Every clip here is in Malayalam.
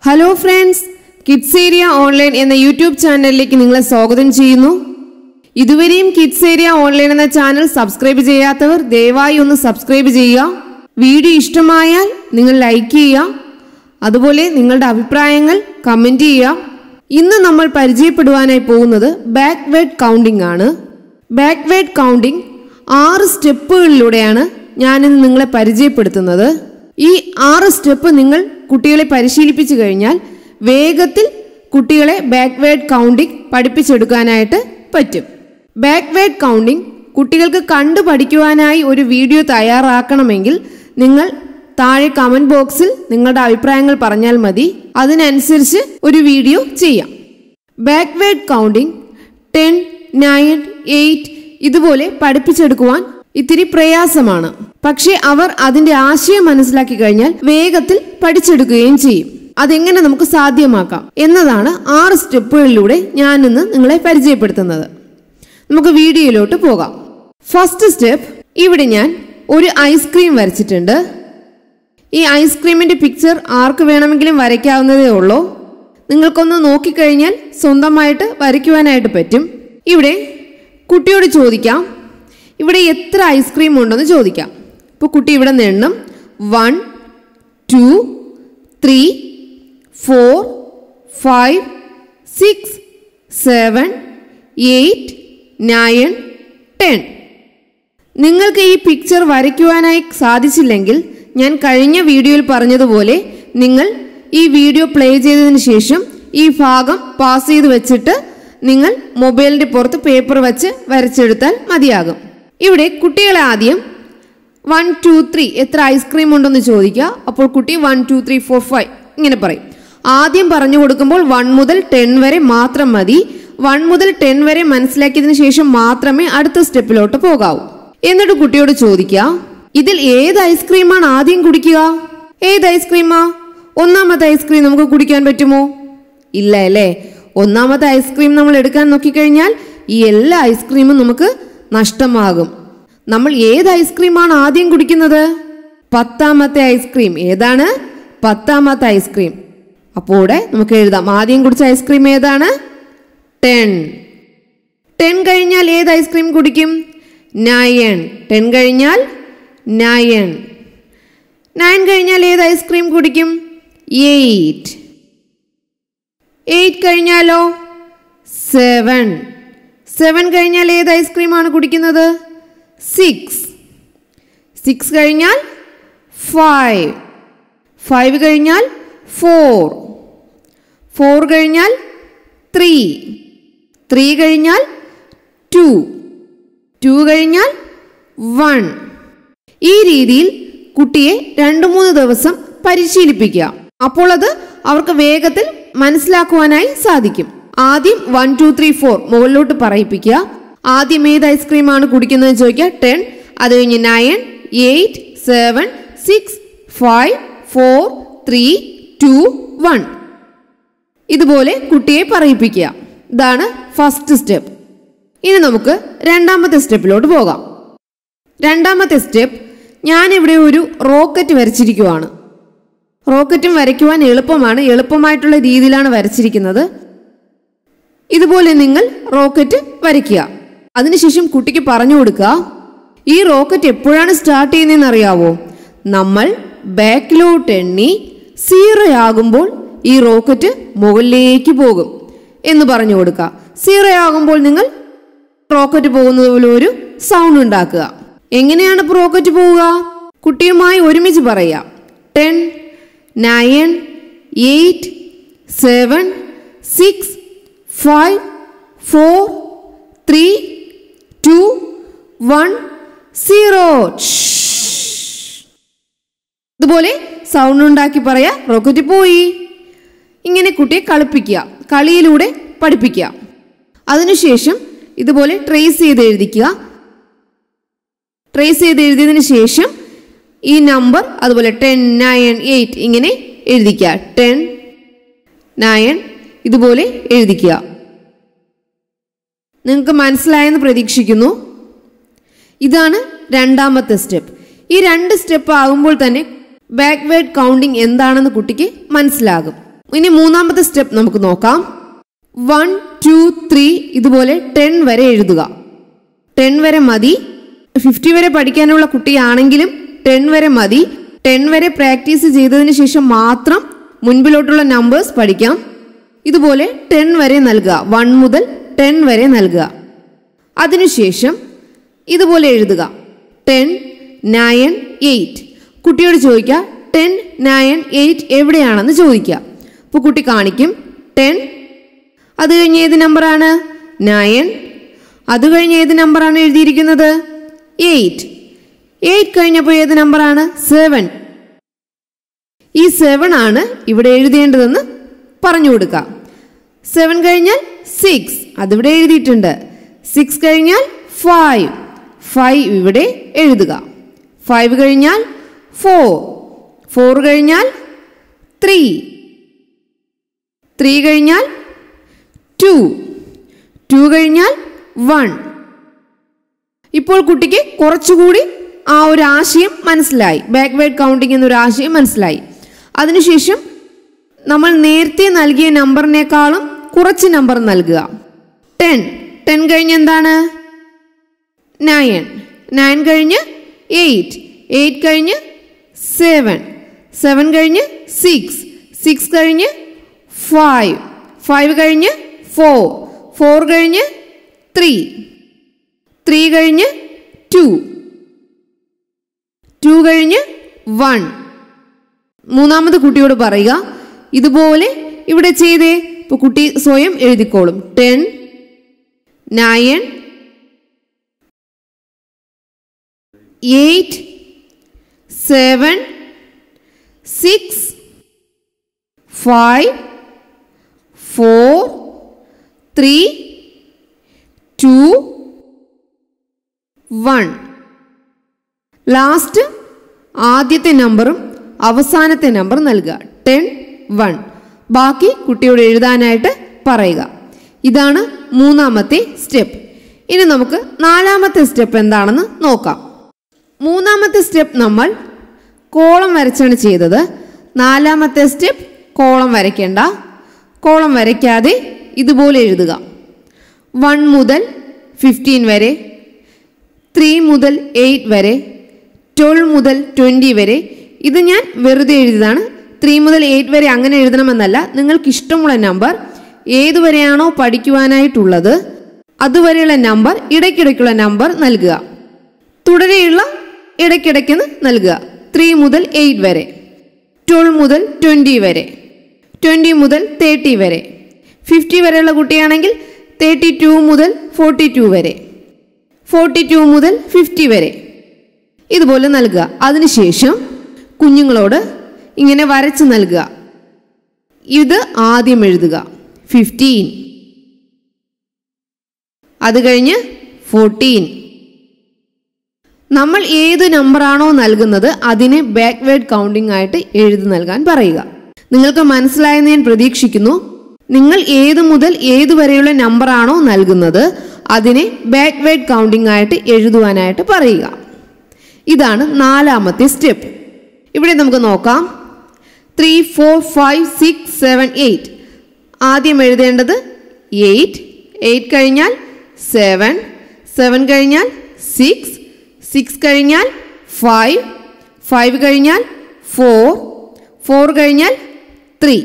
hello friends kids area online എന്ന യൂട്യൂബ് ചാനലിലേക്ക് നിങ്ങളെ സ്വാഗതം ചെയ്യുന്നു ഇതുവരെയും കിഡ്സ് ഏരിയ ഓൺലൈൻ എന്ന ചാനൽ സബ്സ്ക്രൈബ് ചെയ്യാത്തവർ ദയവായി ഒന്ന് സബ്സ്ക്രൈബ് ചെയ്യുക വീഡിയോ ഇഷ്ടമായാൽ നിങ്ങൾ ലൈക്ക് ചെയ്യുക അതുപോലെ നിങ്ങളുടെ അഭിപ്രായങ്ങൾ കമൻറ്റ് ചെയ്യുക ഇന്ന് നമ്മൾ പരിചയപ്പെടുവാനായി പോകുന്നത് ബാക്ക്വേർഡ് കൗണ്ടിംഗ് ആണ് ബാക്ക്വേർഡ് കൗണ്ടിംഗ് ആറ് സ്റ്റെപ്പുകളിലൂടെയാണ് ഞാനിന്ന് നിങ്ങളെ പരിചയപ്പെടുത്തുന്നത് ഈ ആറ് സ്റ്റെപ്പ് നിങ്ങൾ കുട്ടികളെ പരിശീലിപ്പിച്ചു കഴിഞ്ഞാൽ വേഗത്തിൽ കുട്ടികളെ ബാക്ക്വേർഡ് കൗണ്ടിംഗ് പഠിപ്പിച്ചെടുക്കാനായിട്ട് പറ്റും ബാക്ക്വേർഡ് കൗണ്ടിംഗ് കുട്ടികൾക്ക് കണ്ടു പഠിക്കുവാനായി ഒരു വീഡിയോ തയ്യാറാക്കണമെങ്കിൽ നിങ്ങൾ താഴെ കമന്റ് ബോക്സിൽ നിങ്ങളുടെ അഭിപ്രായങ്ങൾ പറഞ്ഞാൽ മതി അതിനനുസരിച്ച് ഒരു വീഡിയോ ചെയ്യാം backward counting ten nine eight ഇതുപോലെ പഠിപ്പിച്ചെടുക്കുവാൻ ഇത്തിരി പ്രയാസമാണ് പക്ഷേ അവർ അതിന്റെ ആശയം മനസ്സിലാക്കി കഴിഞ്ഞാൽ വേഗത്തിൽ പഠിച്ചെടുക്കുകയും ചെയ്യും അതെങ്ങനെ നമുക്ക് സാധ്യമാക്കാം എന്നതാണ് ആറ് സ്റ്റെപ്പുകളിലൂടെ ഞാൻ ഇന്ന് നിങ്ങളെ പരിചയപ്പെടുത്തുന്നത് നമുക്ക് വീഡിയോയിലോട്ട് പോകാം ഫസ്റ്റ് സ്റ്റെപ്പ് ഇവിടെ ഞാൻ ഒരു ഐസ്ക്രീം വരച്ചിട്ടുണ്ട് ഈ ഐസ്ക്രീമിന്റെ പിക്ചർ ആർക്ക് വേണമെങ്കിലും വരയ്ക്കാവുന്നതേ ഉള്ളൂ നിങ്ങൾക്കൊന്ന് നോക്കിക്കഴിഞ്ഞാൽ സ്വന്തമായിട്ട് വരയ്ക്കുവാനായിട്ട് പറ്റും ഇവിടെ കുട്ടിയോട് ചോദിക്കാം ഇവിടെ എത്ര ഐസ്ക്രീം ഉണ്ടെന്ന് ചോദിക്കാം ഇപ്പോൾ കുട്ടി ഇവിടെ നിന്ന് എണ്ണും one two three four five six seven eight nine ten നിങ്ങൾക്ക് ഈ പിക്ചർ വരയ്ക്കുവാനായി സാധിച്ചില്ലെങ്കിൽ ഞാൻ കഴിഞ്ഞ വീഡിയോയിൽ പറഞ്ഞതുപോലെ നിങ്ങൾ ഈ വീഡിയോ പ്ലേ ചെയ്തതിന് ശേഷം ഈ ഭാഗം പാസ് ചെയ്ത് വെച്ചിട്ട് നിങ്ങൾ മൊബൈലിന്റെ പുറത്ത് പേപ്പർ വെച്ച് വരച്ചെടുത്താൽ മതിയാകും ഇവിടെ കുട്ടികളെ ആദ്യം വൺ ടു ത്രീ എത്ര ഐസ്ക്രീം ഉണ്ടെന്ന് ചോദിക്കുക അപ്പോൾ കുട്ടി one two three four five ഇങ്ങനെ പറയും ആദ്യം പറഞ്ഞു കൊടുക്കുമ്പോൾ വൺ മുതൽ ടെൻ വരെ മാത്രം മതി വൺ മുതൽ ടെൻ വരെ മനസ്സിലാക്കിയതിനു ശേഷം മാത്രമേ അടുത്ത സ്റ്റെപ്പിലോട്ട് പോകാവൂ എന്നിട്ട് കുട്ടിയോട് ചോദിക്കുക ഇതിൽ ഏത് ഐസ്ക്രീമാണ് ആദ്യം കുടിക്കുക ഏത് ഐസ്ക്രീമാ ഒന്നാമത്തെ ഐസ്ക്രീം നമുക്ക് കുടിക്കാൻ പറ്റുമോ ഇല്ല അല്ലേ ഒന്നാമത്തെ ഐസ്ക്രീം നമ്മൾ എടുക്കാൻ നോക്കിക്കഴിഞ്ഞാൽ ഈ എല്ലാ ഐസ്ക്രീമും നമുക്ക് നഷ്ടമാകും നമ്മൾ ഏത് ഐസ്ക്രീമാണ് ആദ്യം കുടിക്കുന്നത് പത്താമത്തെ ഐസ്ക്രീം ഏതാണ് പത്താമത്തെ ഐസ്ക്രീം അപ്പോൾ ഇവിടെ നമുക്ക് എഴുതാം ആദ്യം കുടിച്ച ഐസ്ക്രീം ഏതാണ് ടെൻ ടെൻ കഴിഞ്ഞാൽ ഏത് ഐസ്ക്രീം കുടിക്കും നയൻ ടെൻ കഴിഞ്ഞാൽ നയൻ നയൻ കഴിഞ്ഞാൽ ഏത് ഐസ്ക്രീം കുടിക്കും എയ്റ്റ് എയ്റ്റ് കഴിഞ്ഞാലോ സെവൻ സെവൻ കഴിഞ്ഞാൽ ഏത് ഐസ്ക്രീമാണ് കുടിക്കുന്നത് സിക്സ് സിക്സ് കഴിഞ്ഞാൽ ഫൈവ് ഫൈവ് കഴിഞ്ഞാൽ ഫോർ ഫോർ കഴിഞ്ഞാൽ ത്രീ ത്രീ കഴിഞ്ഞാൽ ടു ടു കഴിഞ്ഞാൽ വൺ ഈ രീതിയിൽ കുട്ടിയെ രണ്ട് മൂന്ന് ദിവസം പരിശീലിപ്പിക്കുക അപ്പോൾ അത് അവർക്ക് വേഗത്തിൽ മനസ്സിലാക്കുവാനായി സാധിക്കും ആദ്യം വൺ ടു ത്രീ ഫോർ മുകളിലോട്ട് പറയിപ്പിക്കുക ആദ്യം ഏത് ഐസ്ക്രീമാണ് കുടിക്കുന്നത് ചോദിക്കുക ടെൻ അത് കഴിഞ്ഞ് nine eight seven six five four three two one ഇതുപോലെ കുട്ടിയെ പറയിപ്പിക്കുക ഇതാണ് ഫസ്റ്റ് സ്റ്റെപ്പ് ഇനി നമുക്ക് രണ്ടാമത്തെ സ്റ്റെപ്പിലോട്ട് പോകാം രണ്ടാമത്തെ സ്റ്റെപ്പ് ഞാനിവിടെ ഒരു റോക്കറ്റ് വരച്ചിരിക്കുവാണ് റോക്കറ്റും വരയ്ക്കുവാൻ എളുപ്പമാണ് എളുപ്പമായിട്ടുള്ള രീതിയിലാണ് വരച്ചിരിക്കുന്നത് ഇതുപോലെ നിങ്ങൾ റോക്കറ്റ് വരയ്ക്കുക അതിനുശേഷം കുട്ടിക്ക് പറഞ്ഞു കൊടുക്കുക ഈ റോക്കറ്റ് എപ്പോഴാണ് സ്റ്റാർട്ട് ചെയ്യുന്നതെന്ന് അറിയാവോ നമ്മൾ ബാക്കിലോട്ട് എണ്ണി സീറോ ആകുമ്പോൾ ഈ റോക്കറ്റ് മുകളിലേക്ക് പോകും എന്ന് പറഞ്ഞു കൊടുക്കുക സീറോ ആകുമ്പോൾ നിങ്ങൾ റോക്കറ്റ് പോകുന്നത് പോലെ ഒരു സൗണ്ട് ഉണ്ടാക്കുക എങ്ങനെയാണ് ഇപ്പോൾ റോക്കറ്റ് പോവുക കുട്ടിയുമായി ഒരുമിച്ച് പറയുക ten nine eight seven six five four three two one zero ഇതുപോലെ സൗണ്ട് ഉണ്ടാക്കി പറയാ റോക്കറ്റ് പോയി ഇങ്ങനെ കുട്ടിയെ കളിപ്പിക്കുക കളിയിലൂടെ പഠിപ്പിക്കുക അതിനുശേഷം ഇതുപോലെ ട്രേസ് ചെയ്ത് എഴുതിക്കുക ട്രേസ് ചെയ്ത് എഴുതിയതിന് ശേഷം ഈ നമ്പർ അതുപോലെ ടെൻ നയൻ എയ്റ്റ് ഇങ്ങനെ എഴുതിക്കുക ടെൻ നയൻ ഇതുപോലെ എഴുതിക്കുക നിങ്ങൾക്ക് മനസ്സിലായെന്ന് പ്രതീക്ഷിക്കുന്നു ഇതാണ് രണ്ടാമത്തെ സ്റ്റെപ്പ് ഈ രണ്ട് സ്റ്റെപ്പ് ആകുമ്പോൾ തന്നെ ബാക്ക്വേർഡ് കൗണ്ടിങ് എന്താണെന്ന് കുട്ടിക്ക് മനസ്സിലാകും ഇനി മൂന്നാമത്തെ സ്റ്റെപ്പ് നമുക്ക് നോക്കാം വൺ ടു ത്രീ ഇതുപോലെ ടെൻ വരെ എഴുതുക ടെൻ വരെ മതി ഫിഫ്റ്റി വരെ പഠിക്കാനുള്ള കുട്ടിയാണെങ്കിലും ടെൻ വരെ മതി ടെൻ വരെ പ്രാക്ടീസ് ചെയ്തതിന് ശേഷം മാത്രം മുൻപിലോട്ടുള്ള നമ്പേഴ്സ് പഠിക്കാം ഇതുപോലെ ടെൻ വരെ നൽകുക വൺ മുതൽ ടെൻ വരെ നൽകുക അതിനുശേഷം ഇതുപോലെ എഴുതുക ടെൻ നയൻ എയ്റ്റ് കുട്ടിയോട് ചോദിക്കുക ടെൻ നയൻ എയ്റ്റ് എവിടെയാണെന്ന് ചോദിക്കുക അപ്പോൾ കുട്ടി കാണിക്കും ടെൻ അത് കഴിഞ്ഞ് ഏത് നമ്പറാണ് നയൻ അത് കഴിഞ്ഞ് ഏത് നമ്പറാണ് എഴുതിയിരിക്കുന്നത് എയ്റ്റ് എയ്റ്റ് കഴിഞ്ഞപ്പോൾ ഏത് നമ്പറാണ് സെവൻ ഈ സെവൻ ആണ് ഇവിടെ എഴുതേണ്ടതെന്ന് പറഞ്ഞു കൊടുക്കാം സെവൻ കഴിഞ്ഞാൽ സിക്സ് അതിവിടെ എഴുതിയിട്ടുണ്ട് സിക്സ് കഴിഞ്ഞാൽ ഫൈവ് ഫൈവ് ഇവിടെ എഴുതുക ഫൈവ് കഴിഞ്ഞാൽ ഫോർ ഫോർ കഴിഞ്ഞാൽ ത്രീ ത്രീ കഴിഞ്ഞാൽ ടു ടു കഴിഞ്ഞാൽ വൺ ഇപ്പോൾ കുട്ടിക്ക് കുറച്ചുകൂടി ആ ഒരു ആശയം മനസ്സിലായി ബാക്ക്വേർഡ് കൗണ്ടിങ് എന്നൊരു ആശയം മനസ്സിലായി അതിനുശേഷം നമ്മൾ നേരത്തെ നൽകിയ നമ്പറിനേക്കാളും കുറച്ച് നമ്പർ നൽകുക ടെൻ ടെൻ കഴിഞ്ഞ് എന്താണ് നയൻ നയൻ കഴിഞ്ഞ് എയ്റ്റ് എയ്റ്റ് കഴിഞ്ഞ് സെവൻ സെവൻ കഴിഞ്ഞ് സിക്സ് സിക്സ് കഴിഞ്ഞ് ഫൈവ് ഫൈവ് കഴിഞ്ഞ് ഫോർ ഫോർ കഴിഞ്ഞ് ത്രീ ത്രീ കഴിഞ്ഞ് ടു ടു കഴിഞ്ഞ് വൺ മൂന്നാമത് കുട്ടിയോട് പറയുക ഇതുപോലെ ഇവിടെ ചെയ്തേ ഇപ്പൊ കുട്ടി സ്വയം എഴുതിക്കോളും ten nine eight seven six five four three two one last ആദ്യത്തെ നമ്പറും അവസാനത്തെ നമ്പർ നൽകുക ടെൻ വൺ ബാക്കി കുട്ടിയോട് എഴുതാനായിട്ട് പറയുക ഇതാണ് മൂന്നാമത്തെ സ്റ്റെപ്പ് ഇനി നമുക്ക് നാലാമത്തെ സ്റ്റെപ്പ് എന്താണെന്ന് നോക്കാം മൂന്നാമത്തെ സ്റ്റെപ്പ് നമ്മൾ കോളം വരച്ചാണ് ചെയ്തത് നാലാമത്തെ സ്റ്റെപ്പ് കോളം വരയ്ക്കേണ്ട കോളം വരയ്ക്കാതെ ഇതുപോലെ എഴുതുക വൺ മുതൽ ഫിഫ്റ്റീൻ വരെ ത്രീ മുതൽ എയ്റ്റ് വരെ ട്വൽവ് മുതൽ ട്വൻറ്റി വരെ ഇത് ഞാൻ വെറുതെ എഴുതിയതാണ് ത്രീ മുതൽ എയ്റ്റ് വരെ അങ്ങനെ എഴുതണമെന്നല്ല നിങ്ങൾക്ക് ഇഷ്ടമുള്ള നമ്പർ ഏതുവരെയാണോ പഠിക്കുവാനായിട്ടുള്ളത് അതുവരെയുള്ള നമ്പർ ഇടയ്ക്കിടയ്ക്കുള്ള നമ്പർ നൽകുക തുടരെയുള്ള ഇടയ്ക്കിടയ്ക്കെന്ന് നൽകുക ത്രീ മുതൽ എയ്റ്റ് വരെ ട്വൽവ് മുതൽ ട്വൻറ്റി വരെ ട്വൻറ്റി മുതൽ തേർട്ടി വരെ ഫിഫ്റ്റി വരെയുള്ള കുട്ടിയാണെങ്കിൽ തേർട്ടി ടു മുതൽ ഫോർട്ടി ടു വരെ ഫോർട്ടി ടു മുതൽ ഫിഫ്റ്റി വരെ ഇതുപോലെ നൽകുക അതിനുശേഷം കുഞ്ഞുങ്ങളോട് ഇങ്ങനെ വരച്ച് നൽകുക ഇത് ആദ്യം എഴുതുക ഫിഫ്റ്റീൻ അത് കഴിഞ്ഞ് ഫോർട്ടീൻ നമ്മൾ ഏത് നമ്പറാണോ നൽകുന്നത് അതിനെ ബാക്ക്വേർഡ് കൗണ്ടിംഗ് ആയിട്ട് എഴുതി നൽകാൻ പറയുക നിങ്ങൾക്ക് മനസ്സിലായെന്ന് ഞാൻ പ്രതീക്ഷിക്കുന്നു നിങ്ങൾ ഏത് മുതൽ ഏത് വരെയുള്ള നമ്പറാണോ നൽകുന്നത് അതിനെ ബാക്ക്വേർഡ് കൗണ്ടിംഗ് ആയിട്ട് എഴുതുവാനായിട്ട് പറയുക ഇതാണ് നാലാമത്തെ സ്റ്റെപ്പ് ഇവിടെ നമുക്ക് നോക്കാം three four five six seven eight ആദ്യം എഴുതേണ്ടത് എയ്റ്റ് എയ്റ്റ് കഴിഞ്ഞാൽ സെവൻ സെവൻ കഴിഞ്ഞാൽ സിക്സ് സിക്സ് കഴിഞ്ഞാൽ ഫൈവ് ഫൈവ് കഴിഞ്ഞാൽ ഫോർ ഫോർ കഴിഞ്ഞാൽ ത്രീ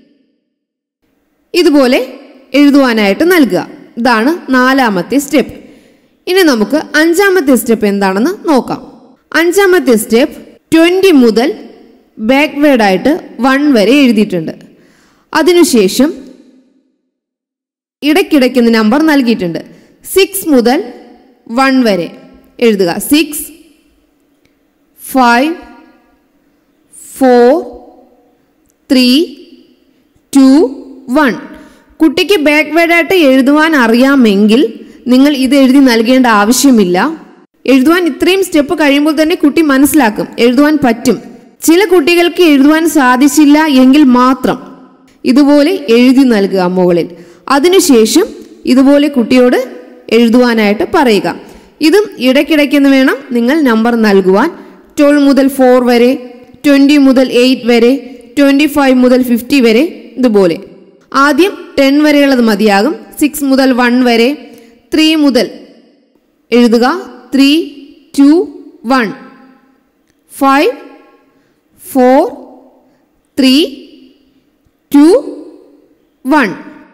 ഇതുപോലെ എഴുതുവാനായിട്ട് നൽകുക ഇതാണ് നാലാമത്തെ സ്റ്റെപ്പ് ഇനി നമുക്ക് അഞ്ചാമത്തെ സ്റ്റെപ്പ് എന്താണെന്ന് നോക്കാം അഞ്ചാമത്തെ സ്റ്റെപ്പ് ട്വൻറ്റി മുതൽ ബാക്ക്വേർഡായിട്ട് വൺ വരെ എഴുതിയിട്ടുണ്ട് അതിനുശേഷം ഇടയ്ക്കിടയ്ക്കുന്ന നമ്പർ നൽകിയിട്ടുണ്ട് സിക്സ് മുതൽ വൺ വരെ എഴുതുക six five four three two one കുട്ടിക്ക് ബാക്ക്വേർഡായിട്ട് എഴുതുവാൻ അറിയാമെങ്കിൽ നിങ്ങൾ ഇത് എഴുതി നൽകേണ്ട ആവശ്യമില്ല എഴുതുവാൻ ഇത്രയും സ്റ്റെപ്പ് കഴിയുമ്പോൾ തന്നെ കുട്ടി മനസ്സിലാക്കും എഴുതുവാൻ പറ്റും ചില കുട്ടികൾക്ക് എഴുതുവാൻ സാധിച്ചില്ല എങ്കിൽ മാത്രം ഇതുപോലെ എഴുതി നൽകുക മുകളിൽ അതിനുശേഷം ഇതുപോലെ കുട്ടിയോട് എഴുതുവാനായിട്ട് പറയുക ഇതും ഇടയ്ക്കിടയ്ക്കെന്ന് വേണം നിങ്ങൾ നമ്പർ നൽകുവാൻ ട്വൽവ് മുതൽ ഫോർ വരെ ട്വൻറ്റി മുതൽ എയ്റ്റ് വരെ ട്വൻറ്റി ഫൈവ് മുതൽ ഫിഫ്റ്റി വരെ ഇതുപോലെ ആദ്യം ടെൻ വരെയുള്ളത് മതിയാകും സിക്സ് മുതൽ വൺ വരെ ത്രീ മുതൽ എഴുതുക three two one five four three two one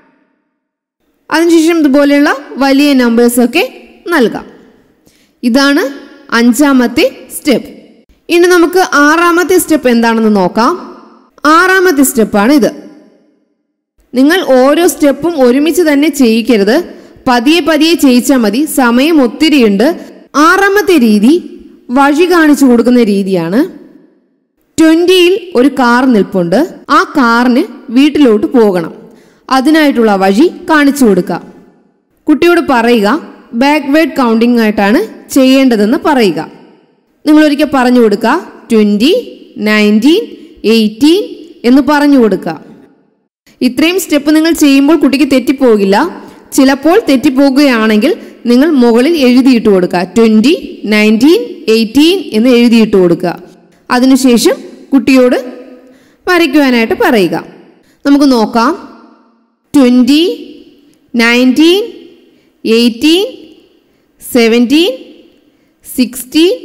അതിനുശേഷം ഇതുപോലെയുള്ള വലിയ നമ്പേഴ്സൊക്കെ നൽകാം ഇതാണ് അഞ്ചാമത്തെ സ്റ്റെപ്പ് ഇനി നമുക്ക് ആറാമത്തെ സ്റ്റെപ്പ് എന്താണെന്ന് നോക്കാം ആറാമത്തെ സ്റ്റെപ്പാണ് ഇത് നിങ്ങൾ ഓരോ സ്റ്റെപ്പും ഒരുമിച്ച് തന്നെ ചെയ്യിക്കരുത് പതിയെ പതിയെ ചെയ്യിച്ചാൽ മതി സമയം ഒത്തിരിയുണ്ട് ആറാമത്തെ രീതി വഴി കാണിച്ചു കൊടുക്കുന്ന രീതിയാണ് ട്വന്റിയിൽ ഒരു കാർ നിൽപ്പുണ്ട് ആ കാറിന് വീട്ടിലോട്ട് പോകണം അതിനായിട്ടുള്ള വഴി കാണിച്ചു കൊടുക്കുക കുട്ടിയോട് പറയുക ബാക്ക്വേർഡ് കൗണ്ടിംഗ് ആയിട്ടാണ് ചെയ്യേണ്ടതെന്ന് പറയുക നിങ്ങൾ ഒരിക്കൽ പറഞ്ഞു കൊടുക്കുക ട്വന്റി നയൻറ്റീൻ എയ്റ്റീൻ എന്ന് പറഞ്ഞു കൊടുക്കുക ഇത്രയും സ്റ്റെപ്പ് നിങ്ങൾ ചെയ്യുമ്പോൾ കുട്ടിക്ക് തെറ്റിപ്പോകില്ല ചിലപ്പോൾ തെറ്റിപ്പോകുകയാണെങ്കിൽ നിങ്ങൾ മുകളിൽ എഴുതിയിട്ട് കൊടുക്കുക ട്വന്റി നയൻറ്റീൻ എയ്റ്റീൻ എന്ന് എഴുതിയിട്ട് കൊടുക്കുക അതിനുശേഷം കുട്ടിയോട് വരയ്ക്കുവാനായിട്ട് പറയുക നമുക്ക് നോക്കാം twenty nineteen eighteen seventeen sixteen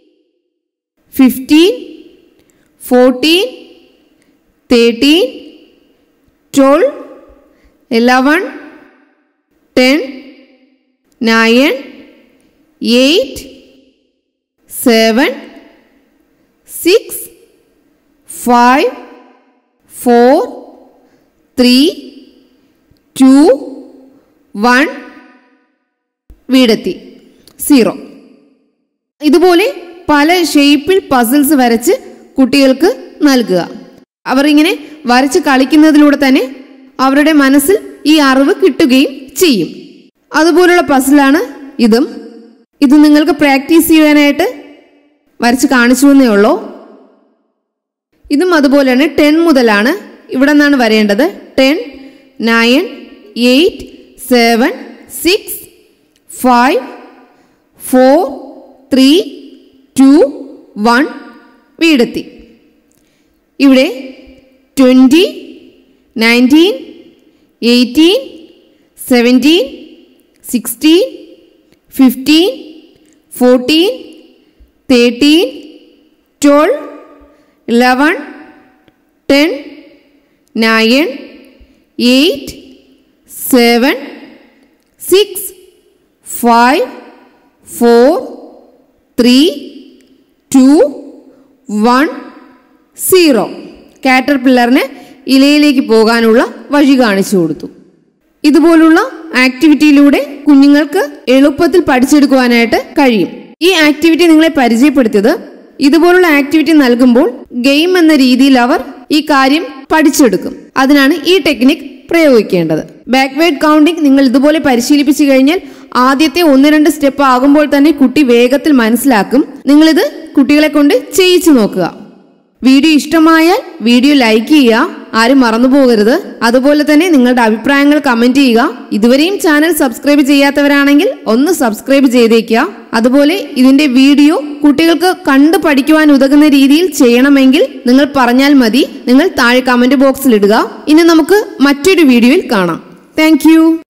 fifteen fourteen thirteen twelve eleven ten nine eight seven six five four three two one വീടെത്തി സീറോ ഇതുപോലെ പല ഷേപ്പിൽ പസിൽസ് വരച്ച് കുട്ടികൾക്ക് നൽകുക അവർ ഇങ്ങനെ വരച്ച് കളിക്കുന്നതിലൂടെ തന്നെ അവരുടെ മനസ്സിൽ ഈ അറിവ് കിട്ടുകയും ചെയ്യും അതുപോലുള്ള പസിലാണ് ഇതും ഇത് നിങ്ങൾക്ക് പ്രാക്ടീസ് ചെയ്യാനായിട്ട് വരച്ച് കാണിച്ചു എന്നേ ഉള്ളൂ ഇതും അതുപോലെയാണ് ടെൻ മുതലാണ് ഇവിടെ നിന്നാണ് വരേണ്ടത് ten nine eight seven six five four three two one വീടെത്തി ഇവിടെ twenty nineteen eighteen seventeen sixteen fifteen fourteen thirteen twelve eleven ten nine eight seven six five four three two one zero കാറ്റർ പില്ലറിന് ഇലയിലേക്ക് പോകാനുള്ള വഴി കാണിച്ചു കൊടുത്തു ഇതുപോലുള്ള ആക്ടിവിറ്റിയിലൂടെ കുഞ്ഞുങ്ങൾക്ക് എളുപ്പത്തിൽ പഠിച്ചെടുക്കുവാനായിട്ട് കഴിയും ഈ ആക്ടിവിറ്റി നിങ്ങളെ പരിചയപ്പെടുത്തിയത് ഇതുപോലുള്ള ആക്ടിവിറ്റി നൽകുമ്പോൾ ഗെയിം എന്ന രീതിയിൽ അവർ ഈ കാര്യം പഠിച്ചെടുക്കും അതിനാണ് ഈ ടെക്നിക് പ്രയോഗിക്കേണ്ടത് ബാക്ക്വേർഡ് കൗണ്ടിങ് നിങ്ങൾ ഇതുപോലെ പരിശീലിപ്പിച്ചു കഴിഞ്ഞാൽ ആദ്യത്തെ ഒന്ന് രണ്ട് സ്റ്റെപ്പ് ആകുമ്പോൾ തന്നെ കുട്ടി വേഗത്തിൽ മനസ്സിലാക്കും നിങ്ങളിത് കുട്ടികളെ കൊണ്ട് ചെയ്യിച്ചു നോക്കുക വീഡിയോ ഇഷ്ടമായാൽ വീഡിയോ ലൈക്ക് ചെയ്യുക ആരും മറന്നു പോകരുത് അതുപോലെ തന്നെ നിങ്ങളുടെ അഭിപ്രായങ്ങൾ കമന്റ് ചെയ്യുക ഇതുവരെയും ചാനൽ സബ്സ്ക്രൈബ് ചെയ്യാത്തവരാണെങ്കിൽ ഒന്ന് സബ്സ്ക്രൈബ് ചെയ്തേക്കുക അതുപോലെ ഇതിന്റെ വീഡിയോ കുട്ടികൾക്ക് കണ്ടു പഠിക്കുവാൻ ഉതകുന്ന രീതിയിൽ ചെയ്യണമെങ്കിൽ നിങ്ങൾ പറഞ്ഞാൽ മതി നിങ്ങൾ താഴെ കമന്റ് ബോക്സിൽ ഇടുക ഇനി നമുക്ക് മറ്റൊരു വീഡിയോയിൽ കാണാം താങ്ക്